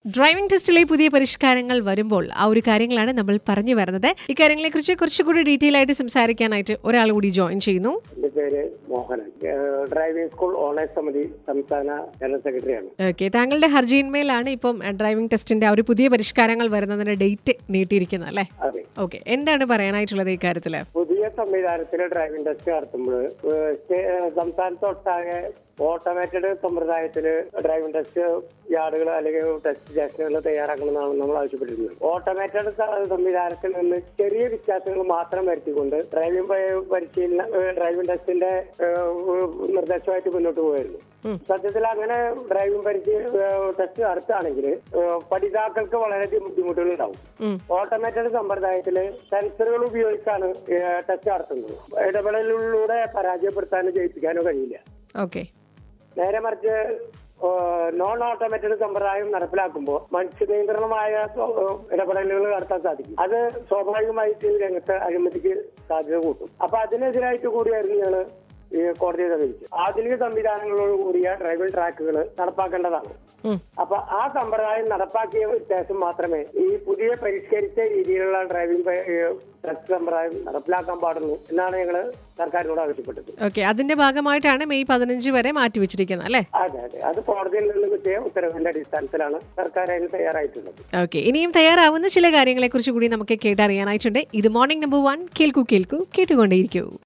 Driving ടെസ്റ്റിലെ പുതിയ പരിഷ്കാരങ്ങൾ വരുമ്പോൾ ആ ഒരു കാര്യങ്ങളാണ് നമ്മൾ പറഞ്ഞു വരുന്നത് ഇക്കാര്യങ്ങളെ കുറിച്ച് കുറച്ചുകൂടി ഡീറ്റെയിൽ ആയിട്ട് സംസാരിക്കാനായിട്ട് ഒരാൾ കൂടി ജോയിൻ ചെയ്യുന്നു എന്റെ പേര് മോഹനൻ ഏഹ് ഡ്രൈവിംഗ് സ്കൂൾ ഓണേഴ്സ് സമിതി സംസ്ഥാന ജനറൽ സെക്രട്ടറിയാണ് ഓക്കെ താങ്കളുടെ ഹർജിയിന്മേലാണ് ഇപ്പം ഡ്രൈവിംഗ് ടെസ്റ്റിന്റെ ആ ഒരു പുതിയ പരിഷ്കാരങ്ങൾ വരുന്നതിന്റെ ഡേറ്റ് നീട്ടിയിരിക്കുന്നത് അല്ലേ അതെ ഓക്കെ എന്താണ് പറയാനായിട്ടുള്ളത് ഇക്കാര്യത്തില് പുതിയ സംവിധാനത്തിൽ ഡ്രൈവിംഗ് ടെസ്റ്റ് നടത്തുമ്പോൾ ഏഹ് സ്റ്റേ- ഏഹ് സംസ്ഥാനത്തൊട്ടാകെ ഓട്ടോമേറ്റഡ് സമ്പ്രദായത്തിൽ ഡ്രൈവിംഗ് ടെസ്റ്റ് യാർഡുകൾ അല്ലെങ്കിൽ ടെസ്റ്റ് സ്റ്റേഷനുകൾ തയ്യാറാക്കണമെന്നാണ് നമ്മൾ ആവശ്യപ്പെട്ടിരുന്നത് ഓട്ടോമേറ്റഡ് സ- സംവിധാനത്തിൽ നിന്ന് ചെറിയ വ്യത്യാസങ്ങൾ മാത്രം വരുത്തിക്കൊണ്ട് ഡ്രൈവിംഗ് പ- പരിശീലന ഏഹ് ഡ്രൈവിംഗ് ടെസ്റ്റിന്റെ ഏഹ് നിർദ്ദേശമായിട്ട് മുന്നോട്ട് പോയിരുന്നു സത്യത്തിൽ അങ്ങനെ ഡ്രൈവിംഗ് പരിശീലന ടെസ്റ്റ് നടത്തുകയാണെങ്കിൽ പഠിതാക്കൾക്ക് വളരെയധികം ബുദ്ധിമുട്ടുകൾ ഉണ്ടാവും ഉം. ഓട്ടോമേറ്റഡ് സമ്പ്രദായത്തില് സെൻസറുകൾ ഉപയോഗിച്ചാണ് ടെസ്റ്റ് നടത്തുന്നത് ഇടപെടലിലൂടെ പരാജയപ്പെടുത്താനോ ജയിപ്പിക്കാനോ കഴിയില്ല ഓക്കെ നേരെ മറിച്ച് നോൺ ഓട്ടോമേറ്റഡ് സമ്പ്രദായം നടപ്പിലാക്കുമ്പോൾ മനുഷ്യ നിയന്ത്രണമായ സ്വ- ഇടപെടലുകൾ നടത്താൻ സാധിക്കും അത് സ്വാഭാവികമായിട്ട് ഈ രംഗത്ത് അഴിമതിക്ക് സാധ്യത കൂട്ടും അപ്പൊ അതിനെതിരായിട്ട് കൂടിയായിരുന്നു ഞങ്ങള് ഈ കോടതിയെ സമീപിച്ചത് ആധുനിക സംവിധാനങ്ങളോട് കൂടിയ ഡ്രൈവിംഗ് ട്രാക്കുകൾ നടപ്പാക്കേണ്ടതാണ് ഉം. അപ്പൊ ആ സമ്പ്രദായം നടപ്പാക്കിയ ശേഷം മാത്രമേ ഈ പുതിയ പരിഷ്കരിച്ച രീതിയിലുള്ള ഡ്രൈവിംഗ് പ- ഏഹ് ടെസ്റ്റ് സമ്പ്രദായം നടപ്പിലാക്കാൻ പാടുള്ളൂ എന്നാണ് ഞങ്ങള് സർക്കാരിനോട് ആവശ്യപ്പെട്ടത് ഓക്കെ അതിന്റെ ഭാഗമായിട്ടാണ് മെയ് പതിനഞ്ച് വരെ മാറ്റിവെച്ചിരിക്കുന്നത് അല്ലേ അതെ അതെ അത് കോടതിയിൽ നിന്ന് കിട്ടിയ ഉത്തരവിന്റെ അടിസ്ഥാനത്തിലാണ് സർക്കാർ അതിന് തയ്യാറായിട്ടുള്ളത് ഓക്കെ ഇനിയും തയ്യാറാവുന്ന ചില കാര്യങ്ങളെ കുറിച്ച് കൂടി നമുക്ക് കേട്ടറിയാനായിട്ടുണ്ട് ഇത് മോർണിംഗ് നമ്പർ വൺ കേൾക്കൂ കേൾക്കൂ കേട്ടുകൊണ്ടേയിരിക്കൂ